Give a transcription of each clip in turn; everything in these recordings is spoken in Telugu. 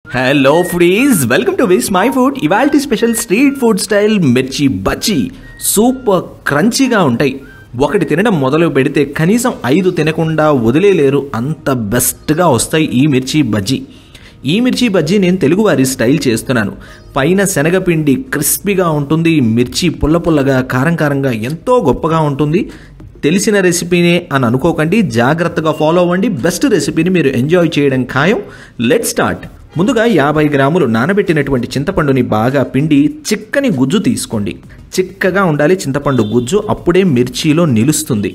hello foodies welcome to Vismai food ఇవాల్టి special street food style mirchi bajji super క్రంచీగా ఉంటాయి ఒకటి తినడం మొదలు పెడితే కనీసం ఐదు తినకుండా వదిలేలేరు అంత బెస్ట్గా వస్తాయి ఈ మిర్చి బజ్జీ ఈ మిర్చి బజ్జీ నేను తెలుగువారి స్టైల్ చేస్తున్నాను పైన శనగపిండి క్రిస్పీగా ఉంటుంది మిర్చి పుల్ల పుల్లగా కారం కారంగా ఎంతో గొప్పగా ఉంటుంది తెలిసిన రెసిపీనే అని అనుకోకండి జాగ్రత్తగా ఫాలో అవ్వండి బెస్ట్ రెసిపీని మీరు ఎంజాయ్ చేయడం ఖాయం లెట్ స్టార్ట్ ముందుగా యాభై గ్రాములు నానబెట్టినటువంటి చింతపండుని బాగా పిండి చిక్కని గుజ్జు తీసుకోండి చిక్కగా ఉండాలి చింతపండు గుజ్జు అప్పుడే మిర్చిలో నిలుస్తుంది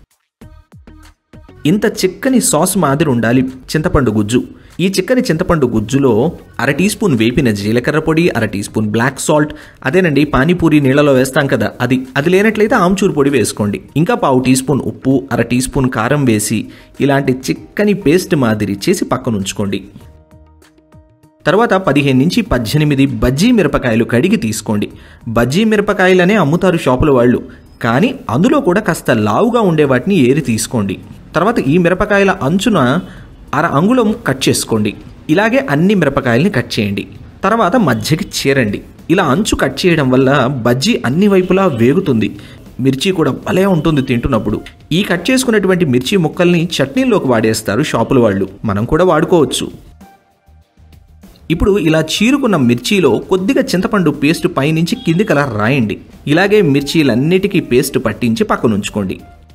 ఇంత చిక్కని సాస్ మాదిరి ఉండాలి చింతపండు గుజ్జు ఈ చిక్కని చింతపండు గుజ్జులో అర టీ స్పూన్ వేపిన జీలకర్ర పొడి అర టీ స్పూన్ బ్లాక్ సాల్ట్ అదేనండి పానీపూరి నీళ్ళలో వేస్తాం కదా అది అది లేనట్లయితే ఆమ్చూరు పొడి వేసుకోండి ఇంకా పావు టీ స్పూన్ ఉప్పు అర టీ స్పూన్ కారం వేసి ఇలాంటి చిక్కని పేస్ట్ మాదిరి చేసి పక్కన ఉంచుకోండి తర్వాత పదిహేను నుంచి పద్దెనిమిది బజ్జీ మిరపకాయలు కడిగి తీసుకోండి బజ్జీ మిరపకాయలనే అమ్ముతారు షాపుల వాళ్ళు కానీ అందులో కూడా కాస్త లావుగా ఉండే వాటిని ఏరి తీసుకోండి తర్వాత ఈ మిరపకాయల అంచున అర అంగుళం కట్ చేసుకోండి ఇలాగే అన్ని మిరపకాయల్ని కట్ చేయండి తర్వాత మధ్యకి చేరండి ఇలా అంచు కట్ చేయడం వల్ల బజ్జీ అన్ని వైపులా వేగుతుంది మిర్చి కూడా భలే ఉంటుంది తింటున్నప్పుడు ఈ కట్ చేసుకున్నటువంటి మిర్చి ముక్కల్ని చట్నీలోకి వాడేస్తారు షాపుల వాళ్ళు మనం కూడా వాడుకోవచ్చు ఇప్పుడు ఇలా చీరుకున్న మిర్చిలో కొద్దిగా చింతపండు పేస్ట్ పైనుంచి కిందికి అలా రాయండి ఇలాగే మిర్చీలన్నిటికీ పేస్ట్ పట్టించి పక్కనుంచుకోండి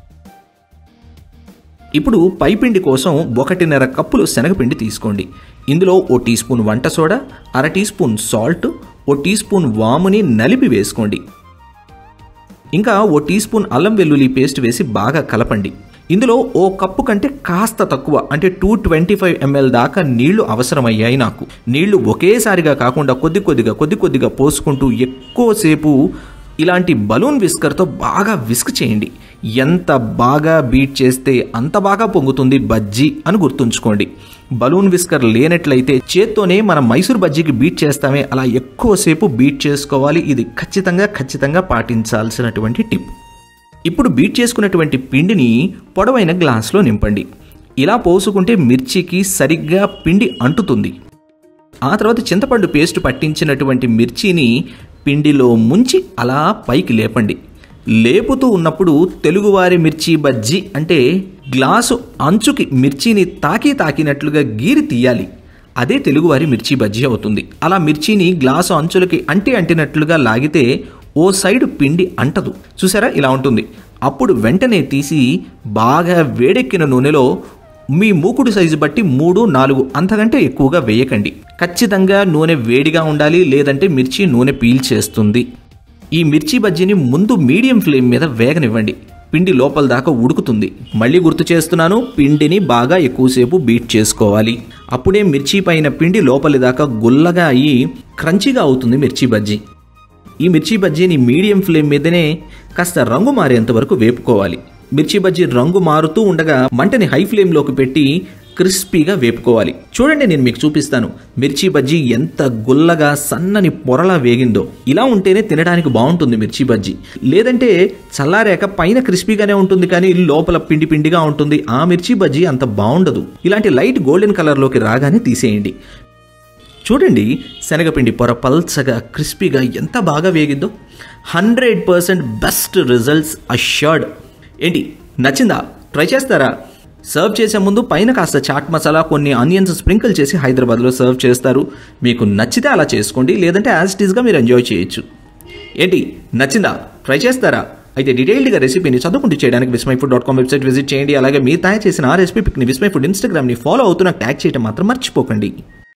ఇప్పుడు పైపిండి కోసం ఒకటిన్నర కప్పులు శనగపిండి తీసుకోండి ఇందులో ఓ టీ స్పూన్ వంట సోడా అర టీ స్పూన్ సాల్ట్ ఓ టీ స్పూన్ వాముని నలిపి వేసుకోండి ఇంకా ఓ టీ స్పూన్ అల్లం వెల్లుల్లి పేస్ట్ వేసి బాగా కలపండి ఇందులో ఓ కప్పు కంటే కాస్త తక్కువ అంటే టూ ట్వంటీ ఫైవ్ ఎంఎల్ దాకా నీళ్లు అవసరమయ్యాయి నాకు నీళ్లు ఒకేసారిగా కాకుండా కొద్ది కొద్దిగా కొద్ది కొద్దిగా పోసుకుంటూ ఎక్కువసేపు ఇలాంటి బలూన్ విస్కర్తో బాగా విస్క్ చేయండి ఎంత బాగా బీట్ చేస్తే అంత బాగా పొంగుతుంది బజ్జీ అని గుర్తుంచుకోండి బలూన్ విస్కర్ లేనట్లయితే చేత్తోనే మనం మైసూర్ బజ్జీకి బీట్ చేస్తామే అలా ఎక్కువసేపు బీట్ చేసుకోవాలి ఇది ఖచ్చితంగా ఖచ్చితంగా పాటించాల్సినటువంటి టిప్ ఇప్పుడు బీట్ చేసుకున్నటువంటి పిండిని పొడవైన గ్లాస్లో నింపండి ఇలా పోసుకుంటే మిర్చికి సరిగ్గా పిండి అంటుతుంది ఆ తర్వాత చింతపండు పేస్ట్ పట్టించినటువంటి మిర్చిని పిండిలో ముంచి అలా పైకి లేపండి లేపుతూ ఉన్నప్పుడు తెలుగువారి మిర్చి బజ్జీ అంటే గ్లాసు అంచుకి మిర్చిని తాకి తాకినట్లుగా గీరి తీయాలి అదే తెలుగువారి మిర్చి బజ్జీ అవుతుంది అలా మిర్చిని గ్లాసు అంచులకి అంటి అంటినట్లుగా లాగితే ఓ సైడు పిండి అంటదు చూసారా ఇలా ఉంటుంది అప్పుడు వెంటనే తీసి బాగా వేడెక్కిన నూనెలో మీ మూకుడు సైజు బట్టి మూడు నాలుగు అంతకంటే ఎక్కువగా వేయకండి ఖచ్చితంగా నూనె వేడిగా ఉండాలి లేదంటే మిర్చి నూనె పీల్చేస్తుంది ఈ మిర్చి బజ్జీని ముందు మీడియం ఫ్లేమ్ మీద వేగనివ్వండి పిండి లోపల దాకా ఉడుకుతుంది మళ్ళీ గుర్తు చేస్తున్నాను పిండిని బాగా ఎక్కువసేపు బీట్ చేసుకోవాలి అప్పుడే మిర్చి పైన పిండి లోపలి దాకా గుల్లగా అయ్యి క్రంచిగా అవుతుంది మిర్చి బజ్జీ ఈ మిర్చి బజ్జీని మీడియం ఫ్లేమ్ మీదనే కాస్త రంగు మారేంత వరకు వేపుకోవాలి మిర్చి బజ్జీ రంగు మారుతూ ఉండగా మంటని హై ఫ్లేమ్లోకి పెట్టి క్రిస్పీగా వేపుకోవాలి చూడండి నేను మీకు చూపిస్తాను మిర్చి బజ్జీ ఎంత గుల్లగా సన్నని పొరలా వేగిందో ఇలా ఉంటేనే తినడానికి బాగుంటుంది మిర్చి బజ్జీ లేదంటే చల్లారాక పైన క్రిస్పీగానే ఉంటుంది కానీ లోపల పిండి పిండిగా ఉంటుంది ఆ మిర్చి బజ్జీ అంత బాగుండదు ఇలాంటి లైట్ గోల్డెన్ కలర్లోకి రాగానే తీసేయండి చూడండి శనగపిండి పొర పల్చగా క్రిస్పీగా ఎంత బాగా వేగిందో hundred percent best results assured ఏంటి నచ్చిందా ట్రై చేస్తారా సర్వ్ చేసే ముందు పైన కాస్త చాట్ మసాలా కొన్ని ఆనియన్స్ స్ప్రింకిల్ చేసి హైదరాబాద్లో సర్వ్ చేస్తారు మీకు నచ్చితే అలా చేసుకోండి లేదంటే యాజ్ ఇట్ ఈస్గా మీరు ఎంజాయ్ చేయొచ్చు ఏంటి నచ్చిందా ట్రై చేస్తారా అయితే డీటెయిల్డ్గా రెసిపీని చదువుకుంటూ చేయడానికి Vismai food dot com website visit చేయండి అలాగే మీరు తయారు చేసిన ఆ రెసిపీ పిక్ని విస్మై ఫుడ్ ఇన్స్టాగ్రామ్ని ఫాలో అవుతూ నాకు ట్యాగ్ చేయడం మాత్రం మర్చిపోకండి